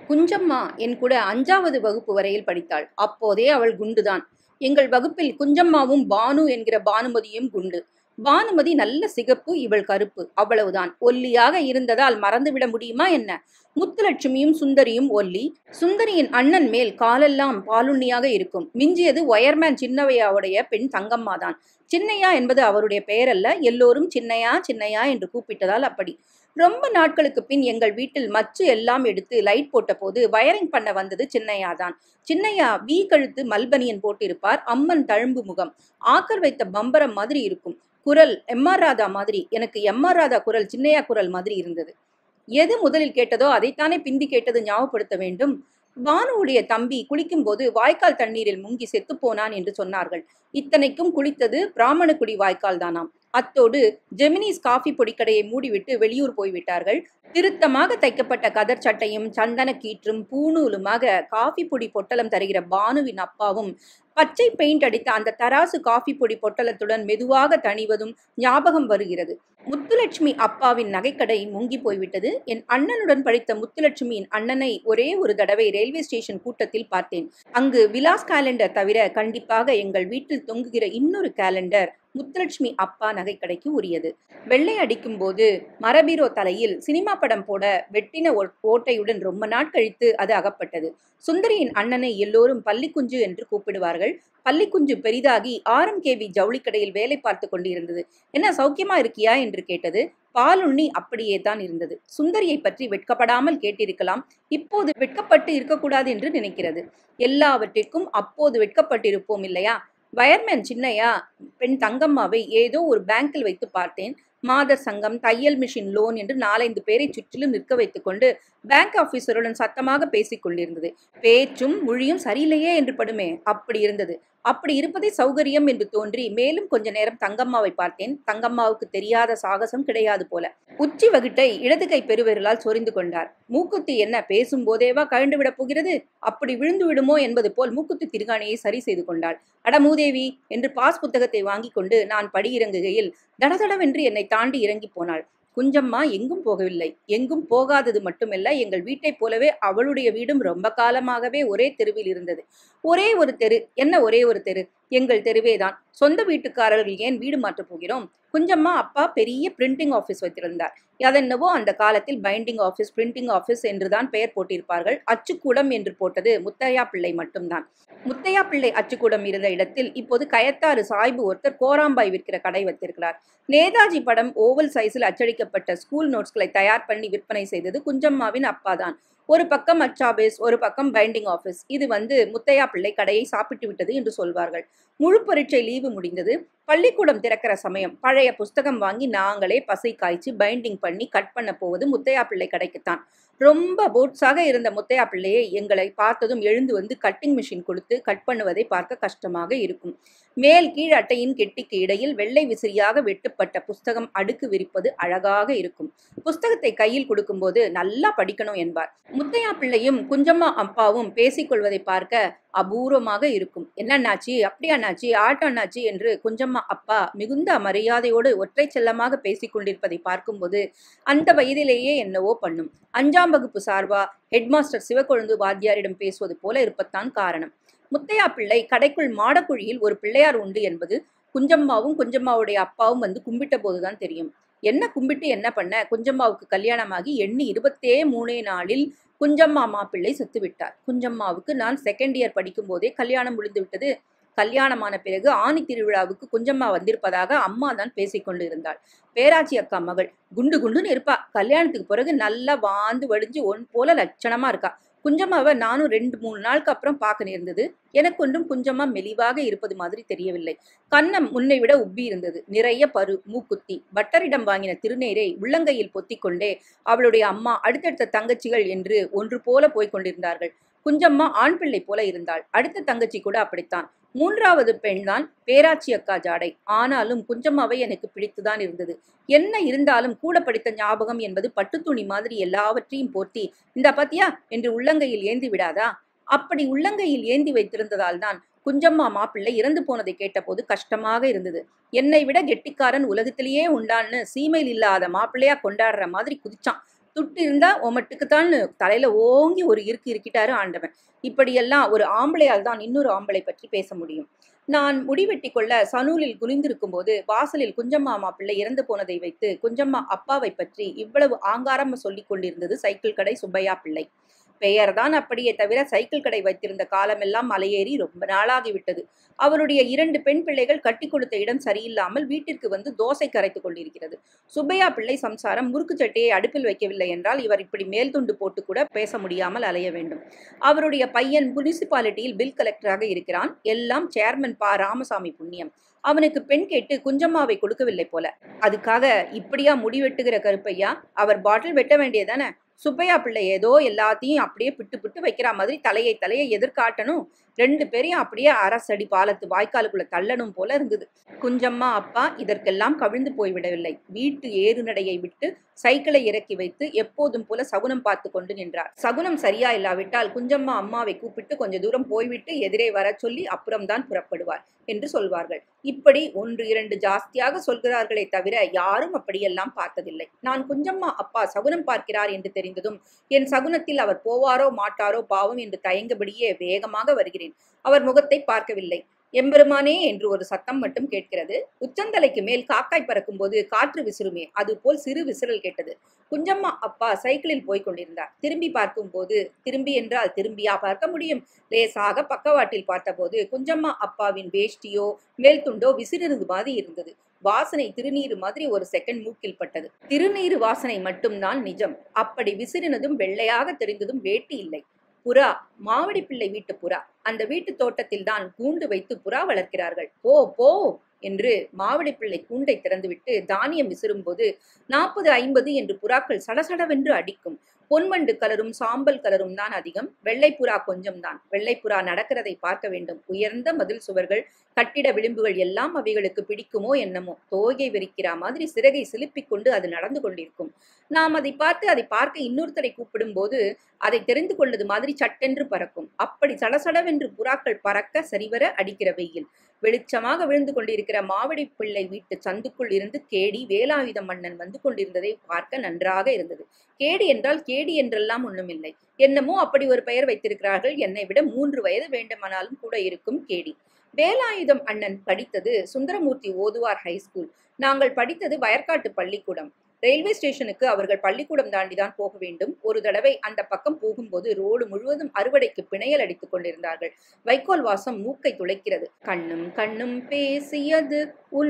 குஞ்சம்மா என் கூட அஞ்சாவது வகுப்பு வரையில் படித்தாள் அப்போதே அவள் குண்டுதான் எங்கள் வகுப்பில் குஞ்சம்மாவும் பானு என்கிற பானுமதியும் குண்டு பானுமதி நல்ல சிகப்பு இவள் கருப்பு அவ்வளவுதான் ஒல்லியாக இருந்ததால் மறந்துவிட முடியுமா என்ன முத்துலட்சுமியும் சுந்தரியும் ஒல்லி சுந்தரியின் அண்ணன் மேல் காலெல்லாம் பாலுண்ணியாக இருக்கும் மிஞ்சியது ஒயர்மேன் சின்னவையாவுடைய பெண் தங்கம்மா தான் சின்னையா என்பது அவருடைய பெயரல்ல எல்லோரும் சின்னையா சின்னையா என்று கூப்பிட்டதால் அப்படி ரொம்ப நாட்களுக்கு பின் எங்கள் வீட்டில் மச்சு எல்லாம் எடுத்து லைட் போட்ட போது வயரிங் பண்ண வந்தது சின்னையா தான் சின்னையா வி கழுத்து மல்பனியன் போட்டிருப்பார் அம்மன் தழும்பு முகம் ஆக்கர் வைத்த பம்பரம் மாதிரி இருக்கும் குரல் எம்ஆர் ராதா மாதிரி எனக்கு எம்ஆர் ராதா குரல் சின்னையா குரல் மாதிரி இருந்தது எது முதலில் கேட்டதோ அதைத்தானே பிந்தி கேட்டது ஞாபகப்படுத்த வேண்டும் பானுவுடைய தம்பி குளிக்கும்போது வாய்க்கால் தண்ணீரில் முங்கி செத்து போனான் என்று சொன்னார்கள் இத்தனைக்கும் குளித்தது பிராமணக்குடி வாய்க்கால் தானாம் அத்தோடு ஜெமினிஸ் காஃபி பொடிக்கடையை மூடிவிட்டு வெளியூர் போய்விட்டார்கள் திருத்தமாக தைக்கப்பட்ட கதர் சட்டையும் சந்தன கீற்றும் பூணூலுமாக காஃபி பொடி பொட்டலம் தருகிற பானுவின் அப்பாவும் பச்சை பெயிண்ட் அடித்த அந்த தராசு காஃபி பொடி பொட்டலத்துடன் மெதுவாக தணிவதும் ஞாபகம் வருகிறது முத்துலட்சுமி அப்பாவின் நகைக்கடை முங்கி போய்விட்டது என் அண்ணனுடன் படித்த முத்துலட்சுமியின் அண்ணனை ஒரே ஒரு தடவை ரயில்வே ஸ்டேஷன் கூட்டத்தில் பார்த்தேன் அங்கு விலாஸ் கேலண்டர் தவிர கண்டிப்பாக எங்கள் வீட்டில் தொங்குகிற இன்னொரு கேலண்டர் முத்துலட்சுமி அப்பா நகைக்கடைக்கு உரியது வெள்ளை அடிக்கும் போது மரபீரோ தலையில் சினிமா படம் போட வெட்டின ஓட்டையுடன் ரொம்ப நாட் கழித்து அது அகப்பட்டது சுந்தரியின் அண்ணனை எல்லோரும் பள்ளிக்குஞ்சு என்று கூப்பிடுவார்கள் பள்ளிக்குஞ்சு பெரிதாகி ஆர்எம்கேவி ஜவுளி கடையில் வேலை பார்த்து கொண்டிருந்தது என்ன சௌக்கியமா இருக்கியா என்று கேட்டது பாலுண்ணி அப்படியே தான் இருந்தது சுந்தரியை பற்றி வெட்கப்படாமல் கேட்டிருக்கலாம் இப்போது வெட்கப்பட்டு இருக்கக்கூடாது என்று நினைக்கிறது எல்லாவற்றிற்கும் அப்போது வெட்கப்பட்டிருப்போம் இல்லையா வயர்மேன் சின்னையா பெண் தங்கம்மாவை ஏதோ ஒரு பேங்கில் வைத்து பார்த்தேன் மாதர் சங்கம் தையல் மிஷின் லோன் என்று நாலைந்து பேரை சுற்றிலும் நிற்க வைத்துக்கொண்டு பேங்க் ஆபீசருடன் சத்தமாக பேசிக் கொண்டிருந்தது பேச்சும் மொழியும் சரியில்லையே என்று படுமே அப்படி இருந்தது அப்படி இருப்பதே சௌகரியம் என்று தோன்றி மேலும் கொஞ்ச நேரம் தங்கம்மாவை பார்த்தேன் தங்கம்மாவுக்கு தெரியாத சாகசம் கிடையாது போல உச்சி வகுட்டை இடது கை பெருவிரலால் சொரிந்து கொண்டார் மூக்குத்தி என்ன பேசும் போதேவா கழண்டு விடப் போகிறது அப்படி விழுந்து விடுமோ என்பது போல் மூக்குத்தி திருகாணியை சரி செய்து கொண்டாள் அட மூதேவி என்று பாஸ் புத்தகத்தை வாங்கி கொண்டு நான் படி இறங்குகையில் தடதடவென்று என்னை தாண்டி இறங்கி போனாள் குஞ்சம்மா எங்கும் போகவில்லை எங்கும் போகாதது மட்டுமல்ல எங்கள் வீட்டைப் போலவே அவளுடைய வீடும் ரொம்ப காலமாகவே ஒரே தெருவில் இருந்தது ஒரே ஒரு தெரு என்ன ஒரே ஒரு தெரு எங்கள் தெருவே தான் சொந்த வீட்டுக்காரர்கள் ஏன் வீடு மாற்றப் போகிறோம் குஞ்சம்மா அப்பா பெரிய பிரிண்டிங் ஆஃபீஸ் வைத்திருந்தார் அதென்னவோ அந்த காலத்தில் பைண்டிங் ஆஃபீஸ் பிரிண்டிங் ஆஃபீஸ் என்றுதான் பெயர் போட்டிருப்பார்கள் அச்சுக்கூடம் என்று போட்டது முத்தையா பிள்ளை மட்டும்தான் முத்தையா பிள்ளை அச்சுக்கூடம் இருந்த இடத்தில் இப்போது கயத்தாறு சாய்பு ஒருத்தர் கோராம்பாய் விற்கிற கடை வைத்திருக்கிறார் நேதாஜி படம் ஓவல் சைஸில் அச்சடிக்கப்பட்ட ஸ்கூல் நோட்ஸ்களை தயார் பண்ணி விற்பனை செய்தது குஞ்சம்மாவின் அப்பாதான் ஒரு பக்கம் அச்சாபேஸ் ஒரு பக்கம் பைண்டிங் ஆஃபீஸ் இது வந்து முத்தையா பிள்ளை கடையை சாப்பிட்டு விட்டது என்று சொல்வார்கள் முழு பரீட்சை லீவு முடிந்தது பள்ளிக்கூடம் திறக்கிற சமயம் பழைய புஸ்தகம் வாங்கி நாங்களே பசை காய்ச்சி பைண்டிங் பண்ணி கட் பண்ண போவது முத்தையா பிள்ளை கடைக்குத்தான் ரொம்ப போட்ஸாக இருந்த முத்தையா பிள்ளையை எங்களை பார்த்ததும் எழுந்து வந்து கட்டிங் மிஷின் கொடுத்து கட் பண்ணுவதை பார்க்க கஷ்டமாக இருக்கும் மேல் கீழ் அட்டையின் கெட்டிக்கு இடையில் வெள்ளை விசிறியாக வெட்டுப்பட்ட புஸ்தகம் அடுக்கு விரிப்பது அழகாக இருக்கும் புஸ்தகத்தை கையில் கொடுக்கும்போது நல்லா படிக்கணும் என்பார் முத்தையா பிள்ளையும் குஞ்சம்மா அப்பாவும் பேசிக்கொள்வதை பார்க்க அபூர்வமாக இருக்கும் என்னண்ணாச்சி அப்படியாண்ணாச்சி ஆட்டாண்ணாச்சி என்று குஞ்சம்மா அப்பா மிகுந்த மரியாதையோடு ஒற்றை செல்லமாக பேசிக்கொண்டிருப்பதை பார்க்கும்போது அந்த வயதிலேயே என்னவோ பண்ணும் அஞ்சாம் வகுப்பு சார்பா ஹெட்மாஸ்டர் சிவக்கொழுந்து வாத்தியாரிடம் பேசுவது போல இருப்பத்தான் காரணம் முத்தையா பிள்ளை கடைக்குள் மாடக்குழியில் ஒரு பிள்ளையார் உண்டு என்பது குஞ்சம்மாவும் குஞ்சம்மாவுடைய அப்பாவும் வந்து கும்பிட்ட போதுதான் தெரியும் என்ன கும்பிட்டு என்ன பண்ண குஞ்சம்மாவுக்கு கல்யாணமாகி எண்ணி இருபத்தே மூணே நாளில் குஞ்சம்மா மாப்பிள்ளை செத்து விட்டார் குஞ்சம்மாவுக்கு நான் செகண்ட் இயர் படிக்கும் போதே கல்யாணம் முடிந்து விட்டது கல்யாணமான பிறகு ஆணி திருவிழாவுக்கு குஞ்சம்மா வந்திருப்பதாக அம்மா தான் பேசிக்கொண்டு இருந்தாள் பேராச்சி அக்கா மகள் குண்டு குண்டுன்னு இருப்பா கல்யாணத்துக்கு பிறகு நல்லா வாழ்ந்து வடிஞ்சு ஒன் போல லட்சணமா இருக்கா குஞ்சம்மாவை நானும் ரெண்டு மூணு நாளுக்கு அப்புறம் பார்க்க நேர்ந்தது எனக்கு ஒன்றும் குஞ்சம்மா மெலிவாக இருப்பது மாதிரி தெரியவில்லை கன்னம் முன்னை விட உப்பி இருந்தது நிறைய பரு மூக்குத்தி பட்டரிடம் வாங்கின திருநீரை உள்ளங்கையில் பொத்திக்கொண்டே அவளுடைய அம்மா அடுத்தடுத்த தங்கச்சிகள் என்று ஒன்று போல போய்க் கொண்டிருந்தார்கள் குஞ்சம்மா ஆண் பிள்ளை போல இருந்தாள் அடுத்த தங்கச்சி கூட அப்படித்தான் மூன்றாவது பெண் தான் பேராச்சி அக்கா ஜாடை ஆனாலும் குஞ்சம்மாவை எனக்கு பிடித்துதான் இருந்தது என்ன இருந்தாலும் கூட படித்த ஞாபகம் என்பது பட்டுத்துணி மாதிரி எல்லாவற்றையும் போர்த்தி இந்த பத்தியா என்று உள்ளங்கையில் ஏந்தி விடாதா அப்படி உள்ளங்கையில் ஏந்தி வைத்திருந்ததால் தான் குஞ்சம்மா மாப்பிள்ளை இறந்து போனதை கேட்டபோது கஷ்டமாக இருந்தது என்னை விட கெட்டிக்காரன் உலகத்திலேயே உண்டான்னு சீமையில் இல்லாத மாப்பிள்ளையா கொண்டாடுற மாதிரி குதிச்சான் துட்டு இருந்தா உமட்டுக்குத்தான் தலையில ஓங்கி ஒரு இருக்கு இருக்கிட்டாரு ஆண்டவன் இப்படியெல்லாம் ஒரு ஆம்பளையால் தான் இன்னொரு ஆம்பளை பற்றி பேச முடியும் நான் முடிவெட்டி கொள்ள சனூலில் குனிந்திருக்கும் போது வாசலில் குஞ்சம்மா பிள்ளை இறந்து போனதை வைத்து குஞ்சம்மா அப்பாவை பற்றி இவ்வளவு ஆங்காரம் சொல்லிக் கொண்டிருந்தது சைக்கிள் கடை சுப்பையா பிள்ளை பெயர்தான் அப்படியே தவிர சைக்கிள் கடை வைத்திருந்த காலமெல்லாம் மலையேறி ரொம்ப நாளாகிவிட்டது அவருடைய இரண்டு பெண் பிள்ளைகள் கட்டி கொடுத்த இடம் சரியில்லாமல் வீட்டிற்கு வந்து தோசை கரைத்து கொண்டிருக்கிறது சுப்பையா பிள்ளை சம்சாரம் முறுக்கு சட்டையை அடுப்பில் வைக்கவில்லை என்றால் இவர் இப்படி மேல் துண்டு போட்டு கூட பேச முடியாமல் அலைய வேண்டும் அவருடைய பையன் முனிசிபாலிட்டியில் பில் கலெக்டராக இருக்கிறான் எல்லாம் சேர்மன் பா ராமசாமி புண்ணியம் அவனுக்கு பெண் கேட்டு குஞ்சம்மாவை கொடுக்கவில்லை போல அதுக்காக இப்படியா முடிவெட்டுகிற கருப்பையா அவர் பாட்டில் வெட்ட வேண்டியதானே சுப்பையா பிள்ளை ஏதோ எல்லாத்தையும் அப்படியே பிட்டு பிட்டு வைக்கிற மாதிரி தலையை தலையை எதிர்காட்டணும் ரெண்டு பேரையும் அப்படியே அரசடி பாலத்து வாய்க்காலுக்குள்ள தள்ளணும் போல இருந்தது குஞ்சம்மா அப்பா இதற்கெல்லாம் கவிழ்ந்து போய்விடவில்லை வீட்டு ஏறுநடையை விட்டு சைக்கிளை இறக்கி வைத்து எப்போதும் போல சகுனம் பார்த்து கொண்டு நின்றார் சகுனம் சரியா இல்லாவிட்டால் குஞ்சம்மா அம்மாவை கூப்பிட்டு கொஞ்ச தூரம் போய்விட்டு எதிரே வரச் சொல்லி அப்புறம்தான் புறப்படுவார் என்று சொல்வார்கள் இப்படி ஒன்று இரண்டு ஜாஸ்தியாக சொல்கிறார்களே தவிர யாரும் அப்படியெல்லாம் பார்த்ததில்லை நான் குஞ்சம்மா அப்பா சகுனம் பார்க்கிறார் என்று தெரிந்ததும் என் சகுனத்தில் அவர் போவாரோ மாட்டாரோ பாவம் என்று தயங்கபடியே வேகமாக வருகிறேன் அவர் முகத்தை பார்க்கவில்லை எம்பெருமானே என்று ஒரு சத்தம் மட்டும் கேட்கிறது உச்சந்தலைக்கு மேல் காக்காய் பறக்கும்போது காற்று விசிறுமே அது போல் சிறு விசிறல் கேட்டது குஞ்சம்மா அப்பா சைக்கிளில் போய் கொண்டிருந்தார் திரும்பி பார்க்கும்போது திரும்பி என்றால் திரும்பியா பார்க்க முடியும் லேசாக பக்கவாட்டில் பார்த்தபோது குஞ்சம்மா அப்பாவின் வேஷ்டியோ மேல் துண்டோ விசிறினது மாதிரி இருந்தது வாசனை திருநீரு மாதிரி ஒரு செகண்ட் மூக்கில் பட்டது திருநீரு வாசனை மட்டும்தான் நிஜம் அப்படி விசிறினதும் வெள்ளையாக தெரிந்ததும் வேட்டி இல்லை புறா மாவடி பிள்ளை வீட்டு புறா அந்த வீட்டு தோட்டத்தில் தான் கூண்டு வைத்து புறா வளர்க்கிறார்கள் போ போ என்று மாவடி பிள்ளை கூண்டை திறந்துவிட்டு தானியம் விசிறும்போது நாற்பது ஐம்பது என்று புறாக்கள் சடசடவென்று அடிக்கும் பொன்வண்டு கலரும் சாம்பல் கலரும் தான் அதிகம் வெள்ளைப்புறா கொஞ்சம் தான் வெள்ளைப்புறா நடக்கிறதை பார்க்க வேண்டும் உயர்ந்த மதில் சுவர்கள் கட்டிட விளிம்புகள் எல்லாம் அவைகளுக்கு பிடிக்குமோ என்னமோ தோகை விரிக்கிற மாதிரி சிறகை சிலுப்பிக் கொண்டு அது நடந்து கொண்டிருக்கும் நாம் அதை பார்த்து அதை பார்க்க இன்னொருத்தரை கூப்பிடும் போது அதை தெரிந்து கொண்டது மாதிரி சட்டென்று பறக்கும் அப்படி சடசடவென்று புறாக்கள் பறக்க சரிவர அடிக்கிற வெயில் வெளிச்சமாக விழுந்து கொண்டிருக்கிற மாவடி பிள்ளை வீட்டு சந்துக்குள் இருந்து கேடி வேலாயுத மன்னன் வந்து கொண்டிருந்ததை பார்க்க நன்றாக இருந்தது கேடி என்றால் கேடி என்றெல்லாம் ஒண்ணுமில்லை என்னமோ அப்படி ஒரு பெயர் வைத்திருக்கிறார்கள் என்னை விட மூன்று வயது வேண்டுமானாலும் கூட இருக்கும் கேடி வேலாயுதம் அண்ணன் படித்தது சுந்தரமூர்த்தி ஓதுவார் ஹைஸ்கூல் நாங்கள் படித்தது வயற்காட்டு பள்ளிக்கூடம் ரயில்வே ஸ்டேஷனுக்கு அவர்கள் பள்ளிக்கூடம் தாண்டிதான் போக வேண்டும் ஒரு தடவை அந்த பக்கம் போகும்போது ரோடு முழுவதும் அறுவடைக்கு பிணையல் அடித்துக் கொண்டிருந்தார்கள் வைக்கோல் வாசம் மூக்கை துளைக்கிறது கண்ணும் கண்ணும் பேசியது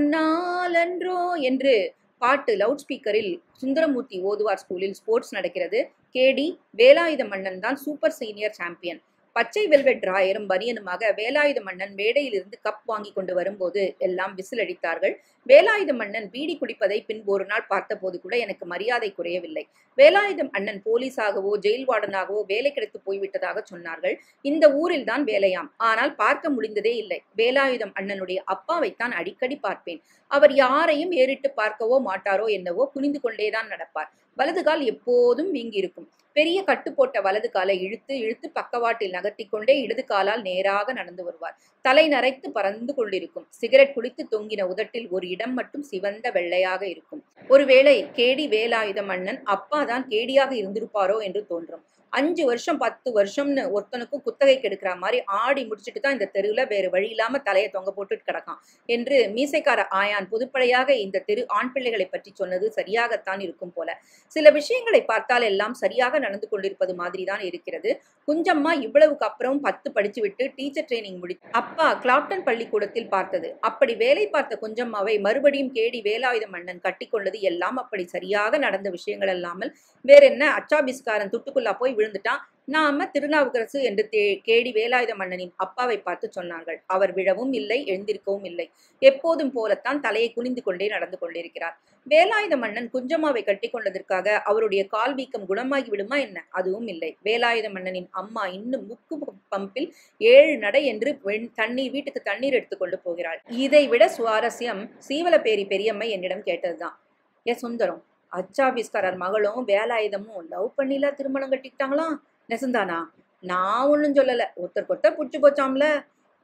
உன்னாலன்றோ என்று பாட்டு லவுட் ஸ்பீக்கரில் சுந்தரமூர்த்தி ஓதுவார் ஸ்கூலில் ஸ்போர்ட்ஸ் நடக்கிறது கேடி வேலாயுத மன்னன் தான் சூப்பர் சீனியர் சாம்பியன் பச்சை வெல்வெட் ராயரும் பனியனுமாக வேலாயுத மன்னன் மேடையிலிருந்து கப் வாங்கி கொண்டு வரும்போது எல்லாம் விசில் அடித்தார்கள் வேலாயுத மன்னன் பீடி குடிப்பதை பின்பு ஒரு நாள் பார்த்தபோது கூட எனக்கு மரியாதை குறையவில்லை வேலாயுதம் அண்ணன் போலீஸாகவோ ஜெயில் வார்டனாகவோ வேலை கிடைத்து போய்விட்டதாக சொன்னார்கள் இந்த ஊரில் தான் வேலையாம் ஆனால் பார்க்க முடிந்ததே இல்லை வேலாயுதம் அண்ணனுடைய அப்பாவைத்தான் அடிக்கடி பார்ப்பேன் அவர் யாரையும் ஏறிட்டு பார்க்கவோ மாட்டாரோ என்னவோ குனிந்து கொண்டேதான் நடப்பார் வலது கால் எப்போதும் வீங்கி இருக்கும் பெரிய கட்டு போட்ட வலது காலை இழுத்து இழுத்து பக்கவாட்டில் நகர்த்தி கொண்டே இடது காலால் நேராக நடந்து வருவார் தலை நரைத்து பறந்து கொண்டிருக்கும் சிகரெட் குடித்து தொங்கின உதட்டில் ஒரு இடம் மட்டும் சிவந்த வெள்ளையாக இருக்கும் ஒருவேளை கேடி வேலாயுத மன்னன் அப்பா தான் கேடியாக இருந்திருப்பாரோ என்று தோன்றும் அஞ்சு வருஷம் பத்து வருஷம்னு ஒருத்தனுக்கும் குத்தகை கெடுக்கிற மாதிரி ஆடி முடிச்சுட்டு தான் இந்த தெருவில் வேறு வழி இல்லாம தலையை தொங்க போட்டுட்டு கிடக்கான் என்று மீசைக்கார ஆயான் புதுப்படையாக இந்த தெரு ஆண் பிள்ளைகளை பற்றி சொன்னது சரியாகத்தான் இருக்கும் போல சில விஷயங்களை பார்த்தால் எல்லாம் சரியாக நடந்து கொண்டிருப்பது மாதிரி தான் இருக்கிறது குஞ்சம்மா இவ்வளவுக்கு அப்புறம் பத்து படிச்சு விட்டு டீச்சர் ட்ரைனிங் முடி அப்பா கிளாப்டன் பள்ளிக்கூடத்தில் பார்த்தது அப்படி வேலை பார்த்த குஞ்சம்மாவை மறுபடியும் கேடி வேலாயுத மன்னன் கட்டிக்கொண்டது எல்லாம் அப்படி சரியாக நடந்த விஷயங்கள் அல்லாமல் வேற என்ன அச்சாபிஸ்காரன் துட்டுக்குள்ளா போய் விழுந்துட்டான் நாம திருநாவுக்கரசு என்று தே கேடி வேலாயுத மன்னனின் அப்பாவை பார்த்து சொன்னார்கள் அவர் விழவும் இல்லை எழுந்திருக்கவும் இல்லை எப்போதும் போலத்தான் தலையை குனிந்து கொண்டே நடந்து கொண்டிருக்கிறார் வேலாயுத மன்னன் குஞ்சம்மாவை கட்டி கொண்டதற்காக அவருடைய கால் வீக்கம் குணமாகி விடுமா என்ன அதுவும் இல்லை வேலாயுத மன்னனின் அம்மா இன்னும் முக்கு பம்பில் ஏழு நடை என்று தண்ணீர் வீட்டுக்கு தண்ணீர் எடுத்துக்கொண்டு போகிறாள் இதை விட சுவாரஸ்யம் சீவலப்பேரி பெரியம்மை என்னிடம் கேட்டதுதான் ஏ சுந்தரம் அச்சாபீஸ்காரர் மகளும் வேலாயுதமும் லவ் பண்ணில திருமணம் கட்டிக்கிட்டாங்களாம் நெசந்தானா நான் ஒன்றும் சொல்லலை ஒருத்தருக்கு ஒருத்தர் பிடிச்சி போச்சாம்ல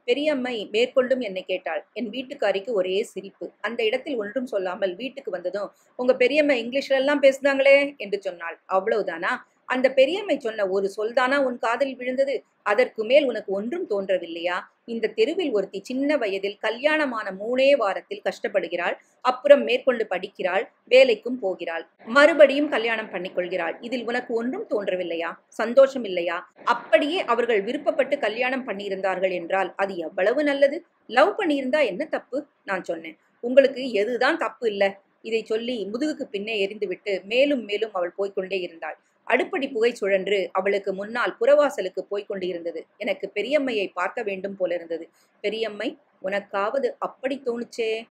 பெரியம்மை மேற்கொண்டும் என்னை கேட்டாள் என் வீட்டுக்காரிக்கு ஒரே சிரிப்பு அந்த இடத்தில் ஒன்றும் சொல்லாமல் வீட்டுக்கு வந்ததும் உங்க பெரியம்மை இங்கிலீஷ்ல எல்லாம் பேசுனாங்களே என்று சொன்னாள் அவ்வளவுதானா அந்த பெரியம்மை சொன்ன ஒரு சொல்தானா உன் காதில் விழுந்தது அதற்கு மேல் உனக்கு ஒன்றும் தோன்றவில்லையா இந்த தெருவில் ஒருத்தி சின்ன வயதில் கல்யாணமான மூணே வாரத்தில் கஷ்டப்படுகிறாள் அப்புறம் மேற்கொண்டு படிக்கிறாள் வேலைக்கும் போகிறாள் மறுபடியும் கல்யாணம் பண்ணிக்கொள்கிறாள் இதில் உனக்கு ஒன்றும் தோன்றவில்லையா சந்தோஷம் இல்லையா அப்படியே அவர்கள் விருப்பப்பட்டு கல்யாணம் பண்ணியிருந்தார்கள் என்றால் அது எவ்வளவு நல்லது லவ் பண்ணியிருந்தா என்ன தப்பு நான் சொன்னேன் உங்களுக்கு எதுதான் தப்பு இல்ல இதை சொல்லி முதுகுக்கு பின்னே எரிந்துவிட்டு மேலும் மேலும் அவள் போய்க்கொண்டே இருந்தாள் அடுப்படி புகை சுழன்று அவளுக்கு முன்னால் புறவாசலுக்கு போய்க் கொண்டிருந்தது எனக்கு பெரியம்மையை பார்க்க வேண்டும் போல இருந்தது பெரியம்மை உனக்காவது அப்படி தோணுச்சே